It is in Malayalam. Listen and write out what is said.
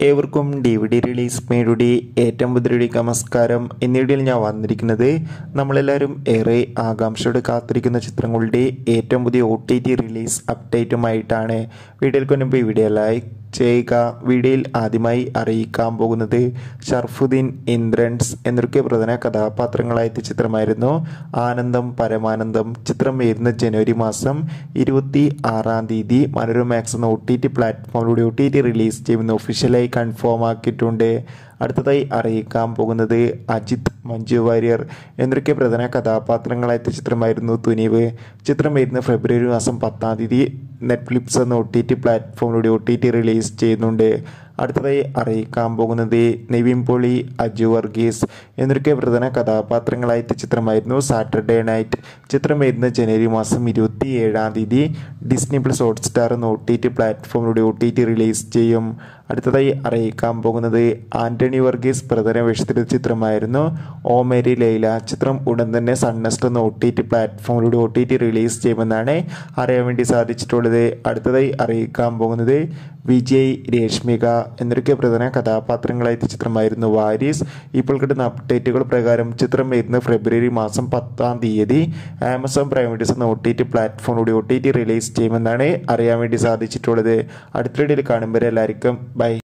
ഏവർക്കും ഡി വി ഡി റിലീസ് മേയുടെ ഏറ്റവും പുതിയ നമസ്കാരം ഇന്ന് വീഡിയോയിൽ ഞാൻ വന്നിരിക്കുന്നത് നമ്മളെല്ലാവരും ഏറെ ആകാംക്ഷയോടെ കാത്തിരിക്കുന്ന ചിത്രങ്ങളുടെ ഏറ്റവും പുതിയ ഒ ടി ടി റിലീസ് അപ്ഡേറ്റുമായിട്ടാണ് വീഡിയോയിൽ കൊണ്ടുമ്പോൾ ഈ വീഡിയോ ലൈക്ക് ചെയ്യുക വീഡിയോയിൽ ആദ്യമായി അറിയിക്കാൻ പോകുന്നത് ഷർഫുദ്ദീൻ ഇന്ദ്രൻസ് എന്നൊക്കെ പ്രധാന കഥാപാത്രങ്ങളായ ചിത്രമായിരുന്നു ആനന്ദം പരമാനന്ദം ചിത്രം വരുന്ന ജനുവരി മാസം ഇരുപത്തി ആറാം തീയതി മനോരമാക്സ് എന്ന ഒ ടി ടി പ്ലാറ്റ്ഫോമിലൂടെ ഒ ടി ടി റിലീസ് ചെയ്യുമെന്ന് ഒഫീഷ്യലായി കൺഫേം ആക്കിയിട്ടുണ്ട് അടുത്തതായി അറിയിക്കാൻ പോകുന്നത് അജിത് മഞ്ജു വാര്യർ എന്നൊക്കെ പ്രധാന കഥാപാത്രങ്ങളായ ചിത്രമായിരുന്നു തുനിവ് ചിത്രം വരുന്ന ഫെബ്രുവരി മാസം പത്താം തീയതി നെറ്റ്ഫ്ലിക്സ് എന്ന ഒ ടി ടി പ്ലാറ്റ്ഫോമിലൂടെ ഒ ടി ടി റിലീസ് ചെയ്യുന്നുണ്ട് അടുത്തതായി അറിയിക്കാൻ പോകുന്നത് നിവിൻ പോളി അജു വർഗീസ് എന്നൊക്കെ പ്രധാന കഥാപാത്രങ്ങളായ ചിത്രമായിരുന്നു സാറ്റർഡേ നൈറ്റ് ചിത്രം വരുന്ന ജനുവരി മാസം ഇരുപത്തി ഏഴാം തീയതി ഡിസ്നി പ്ലസ് ഹോട്ട്സ്റ്റാർ എന്ന ഒ ടി ടി പ്ലാറ്റ്ഫോമിലൂടെ ഒ ടി ടി റിലീസ് ചെയ്യും അടുത്തതായി അറിയിക്കാൻ പോകുന്നത് ആന്റണി വർഗീസ് പ്രധാന വേഷത്തിലെ ചിത്രമായിരുന്നു ഓ മേരി ലൈല ചിത്രം ഉടൻ തന്നെ സൺനെസ്റ്റ് എന്ന ഒ ടി ടി പ്ലാറ്റ്ഫോമിലൂടെ ഒ ടി ടി റിലീസ് ചെയ്യുമെന്നാണ് അറിയാൻ വേണ്ടി സാധിച്ചിട്ടുള്ളത് അടുത്തതായി അറിയിക്കാൻ പോകുന്നത് വിജയ് രേഷ്മിക എന്നൊക്കെ പ്രധാന കഥാപാത്രങ്ങളായ ചിത്രമായിരുന്നു വാരീസ് ഇപ്പോൾ കിട്ടുന്ന അപ്ഡേറ്റുകൾ പ്രകാരം ചിത്രം വരുന്ന ഫെബ്രുവരി മാസം പത്താം തീയതി ആമസോൺ പ്രൈം വീഡിയോസ് എന്ന ഒ ടി ടി പ്ലാറ്റ്ഫോമിലൂടെ ഒ ടി ടി റിലീസ് ചെയ്യുമെന്നാണ് അറിയാൻ വേണ്ടി സാധിച്ചിട്ടുള്ളത് അടുത്ത വീഡിയോയിൽ കാണുമ്പോൾ എല്ലാവർക്കും ബൈ